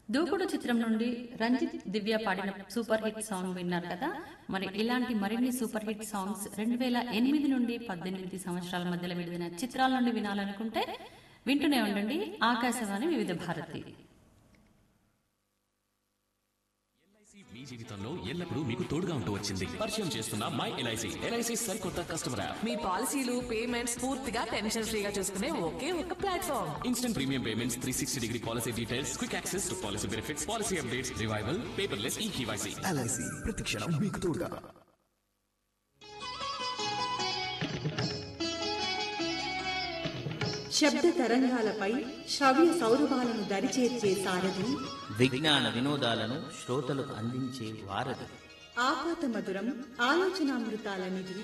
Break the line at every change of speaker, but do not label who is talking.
దూకుడు చిత్రం నుండి రంజిత్ దివ్య పాడిన సూపర్ హిట్ సాంగ్ విన్నారు కదా మరి ఇలాంటి మరిన్ని సూపర్ హిట్ సాంగ్స్ రెండు వేల ఎనిమిది నుండి పద్దెనిమిది సంవత్సరాల మధ్యలో విడుదల చిత్రాల నుండి వినాలనుకుంటే వింటూనే ఉండండి ఆకాశవాణి వివిధ భారతి
మీ జీవితంలో ఎల్లప్పుడూ మీకు తోడుగా ఉంటూ వచ్చింది పరిచయం చేస్తున్న మై ఎల్ఐసి ఎల్ఐసి సరికొత్త కస్టమర్ యాప్
మీ పాలసీలు పేమెంట్స్ పూర్తిగా టెన్షన్ ఫ్రీగా చూసుకునే ఒకే ఒక platform
instant premium payments three sixty degree policy details quick access to policy benefits policy updates revival paperless e KYC
LIC ప్రతిక్షణం మీకు తోడుగా
శబ్ద తరంగాలపై శ్రవ్య సౌరభాలను దరిచేర్చే సారథి
విజ్ఞాన వినోదాలను శ్రోతలకు అందించే వారధి
ఆపాత మధురం ఆలోచనామృతాల నిధి